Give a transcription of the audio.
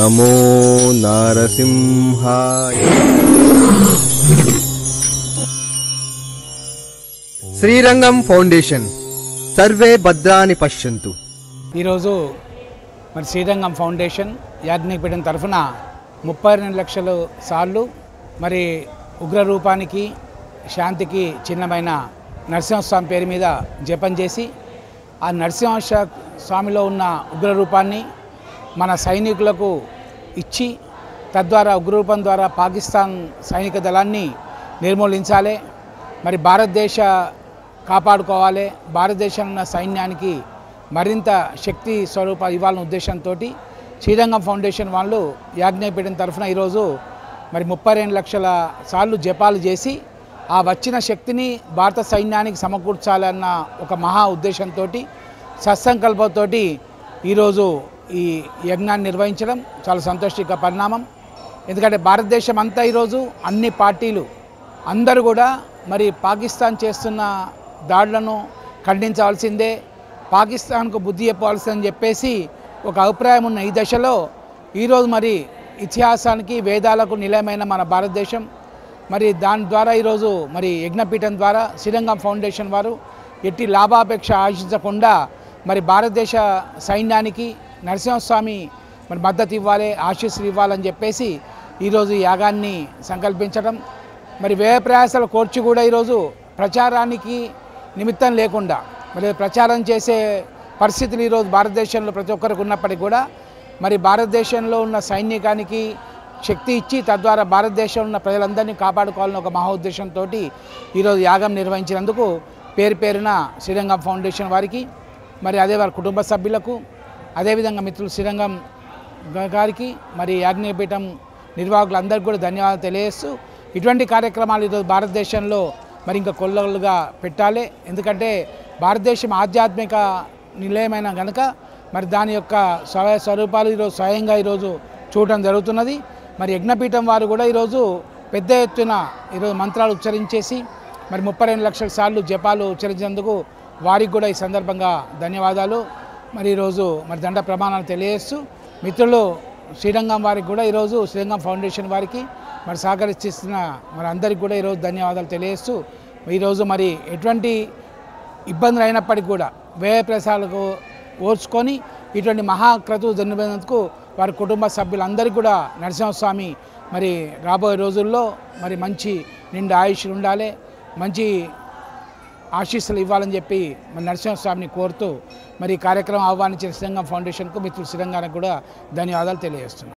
నమో నారసింహాయ శ్రీరంగం ఫౌండేషన్ సర్వే భద్రాని పశ్యంతు ఈరోజు మరి శ్రీరంగం ఫౌండేషన్ యాజ్ఞపీఠం తరఫున ముప్పై రెండు లక్షల సార్లు మరి ఉగ్ర రూపానికి శాంతికి చిన్నమైన నరసింహస్వామి పేరు మీద జపం చేసి ఆ నరసింహ శా- స్వామిలో ఉన్న ఉగ్ర రూపాన్ని మన సైనికులకు ఇచ్చి తద్వారా ఉగ్రరూపం ద్వారా పాకిస్తాన్ సైనిక దళాన్ని నిర్మూలించాలి మరి భారతదేశ కాపాడుకోవాలి భారతదేశంలో ఉన్న సైన్యానికి మరింత శక్తి స్వరూప ఇవ్వాలనే ఉద్దేశంతో శ్రీరంగం ఫౌండేషన్ వాళ్ళు యాజ్ఞపీఠం తరఫున ఈరోజు మరి ముప్పై రెండు లక్షల సార్లు జపాలు చేసి ఆ వచ్చిన శక్తిని భారత సైన్యానికి సమకూర్చాలన్న ఒక మహా ఉద్దేశంతో సత్సంకల్పంతో ఈరోజు ఈ యజ్ఞాన్ని నిర్వహించడం చాలా సంతోషిక పరిణామం ఎందుకంటే భారతదేశం అంతా ఈరోజు అన్ని పార్టీలు అందరూ కూడా మరి పాకిస్తాన్ చేస్తున్న దాడులను ఖండించవలసిందే పాకిస్తాన్కు బుద్ధి చెప్పవలసిందని చెప్పేసి ఒక అభిప్రాయం ఉన్న ఈ దశలో ఈరోజు మరి ఇతిహాసానికి వేదాలకు నిలయమైన మన భారతదేశం మరి దాని ద్వారా ఈరోజు మరి యజ్ఞపీఠం ద్వారా శ్రీరంగం ఫౌండేషన్ వారు ఎట్టి లాభాపేక్ష ఆశించకుండా మరి భారతదేశ సైన్యానికి నరసింహస్వామి మరి మద్దతు ఇవ్వాలి ఆశీస్సులు ఇవ్వాలని చెప్పేసి ఈరోజు ఈ యాగాన్ని సంకల్పించడం మరి వ్యయ ప్రయాసాలు కోర్చి కూడా ఈరోజు ప్రచారానికి నిమిత్తం లేకుండా మరి ప్రచారం చేసే పరిస్థితులు ఈరోజు భారతదేశంలో ప్రతి ఒక్కరికి ఉన్నప్పటికీ కూడా మరి భారతదేశంలో ఉన్న సైనికానికి శక్తి ఇచ్చి తద్వారా భారతదేశంలో ఉన్న ప్రజలందరినీ కాపాడుకోవాలని ఒక మహా ఉద్దేశంతో ఈరోజు యాగం నిర్వహించినందుకు పేరు పేరున శ్రీరంగం ఫౌండేషన్ వారికి మరి అదే వారి కుటుంబ సభ్యులకు అదేవిధంగా మిత్రులు శ్రీరంగం గా- గారికి మరి యాజ్ఞపీఠం నిర్వాహకులందరికీ కూడా ధన్యవాదాలు తెలియజేస్తూ ఇటువంటి కార్యక్రమాలు ఈరోజు భారతదేశంలో మరి ఇంకా కొల్లలుగా పెట్టాలి ఎందుకంటే భారతదేశం ఆధ్యాత్మిక నిలయమైన కనుక మరి దాని యొక్క స్వయ స్వరూపాలు ఈరోజు స్వయంగా ఈరోజు చూడటం జరుగుతున్నది మరి యజ్ఞపీఠం వారు కూడా ఈరోజు పెద్ద ఎత్తున ఈరోజు మంత్రాలు ఉచ్చరించేసి మరి ముప్పై రెండు లక్షల సార్లు జపాలు ఉచ్చరించినందుకు వారికి కూడా ఈ సందర్భంగా ధన్యవాదాలు మరి ఈరోజు మరి దండ ప్రమాణాలు తెలియజేస్తూ మిత్రులు శ్రీరంగం వారికి కూడా ఈరోజు శ్రీరంగం ఫౌండేషన్ వారికి మరి సహకరిస్తున్న మరి అందరికీ కూడా ఈరోజు ధన్యవాదాలు తెలియజేస్తూ ఈరోజు మరి ఎటువంటి ఇబ్బందులు అయినప్పటికీ కూడా వ్యయ ప్రసారాలకు ఓర్చుకొని ఇటువంటి మహాక్రతువు జన్మినందుకు వారి కుటుంబ సభ్యులందరికీ కూడా నరసింహస్వామి మరి రాబోయే రోజుల్లో మరి మంచి నిండు ఆయుష్లు ఉండాలి మంచి ఆశీస్సులు ఇవ్వాలని చెప్పి మరి నరసింహస్వామిని కోరుతూ మరి ఈ కార్యక్రమం ఆహ్వానించిన శ్రీరంగం ఫౌండేషన్కు మిత్రులు శ్రీరంగానికి కూడా ధన్యవాదాలు తెలియజేస్తున్నాను